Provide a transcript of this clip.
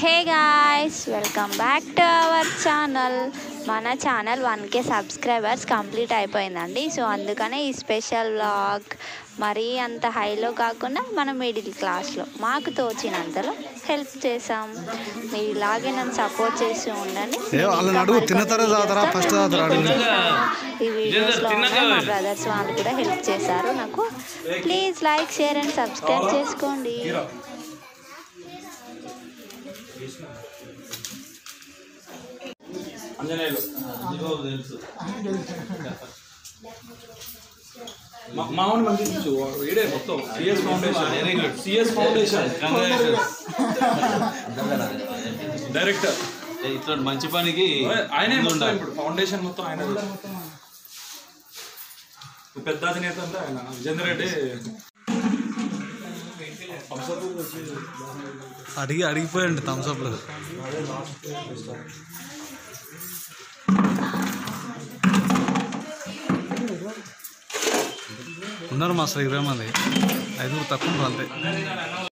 Hey guys welcome back to our channel మన channel one K subscribers complete అయిపోయిందండి so అందుకనే ఈ special vlog మరీ అంత హైలో కాకుండా మన మిడిల్ క్లాస్లో మాకు తోచినంతలో హెల్ప్ చేసాం మీరు ఇలాగే నన్ను సపోర్ట్ చేస్తూ ఉండండి ఏ వాళ్ళని అడుగు తిన్న తర్వాత తాగుతారా ఫస్ట్ తాగుతారా అడుగు ఈ వీడియోస్లో ఉన్న మా బ్రదర్స్ వాళ్ళు కూడా హెల్ప్ చేశారు నాకు please like share and subscribe చేసుకోండి అంజనేయులు తెలుసు మామూలు మంచి తెలుసు ఈడే మొత్తం CS foundation very good CS foundation director ఇట్లాంటి మంచి పనికి ఆయనే ముందు మొత్తం ఉండాలి. ఇప్పుడు ఫౌండేషన్ మొత్తం ఆయన పెద్ద అధినేత అంటే ఆయన విజేందర్ రెడ్డి అడిగి అడిగిపోయండి థమ్స్అప్లో ఉన్నారు మా అసలు ఇరవై మంది ఐదుగురు తక్కువ ఉన్నారు అంతే